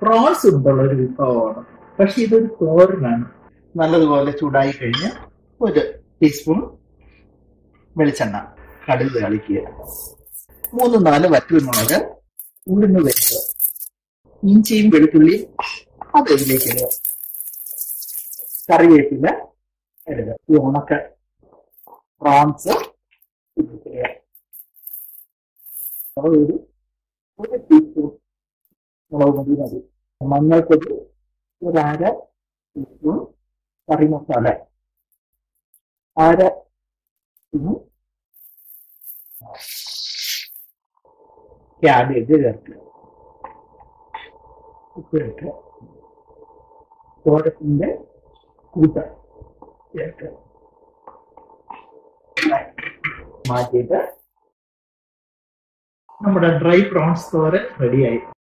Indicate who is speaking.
Speaker 1: prawns കൊണ്ടുള്ള ഒരു വിഭവമാണ് പക്ഷെ ഇതൊരു തോരനാണ് നല്ലതുപോലെ ചൂടായി കഴിഞ്ഞ് ഒരു ടീസ്പൂൺ വെളിച്ചെണ്ണ കടുക് കളിക്കുക മൂന്ന് നാല് വറ്റൽമുളക് ഉഴുന്ന് വെക്കുക ഇഞ്ചിയും വെളുത്തുള്ളിയും അത് ഇതിലേക്ക് ഇടുക കറിവേപ്പില ഇടുക ഈ ഉണക്ക പ്രോൺസ് ഇതിലേക്ക് ഇടുക അത് ഒരു ഒരു ടീസ്പൂൺ മുളക് പൊടി മതി മഞ്ഞൾപ്പൊടി ഒരു അര ടീസ്പൂൺ കറി മസാല അര ടീസ്പൂൺ ക്യാബേജ് ചേർക്കുക ഉപ്പ് ചേർക്കുക തോരത്തിന്റെ കൂട്ട ചേർക്കുക മാറ്റിയിട്ട് നമ്മുടെ ഡ്രൈ പ്രോൺസ് തോരൻ റെഡിയായി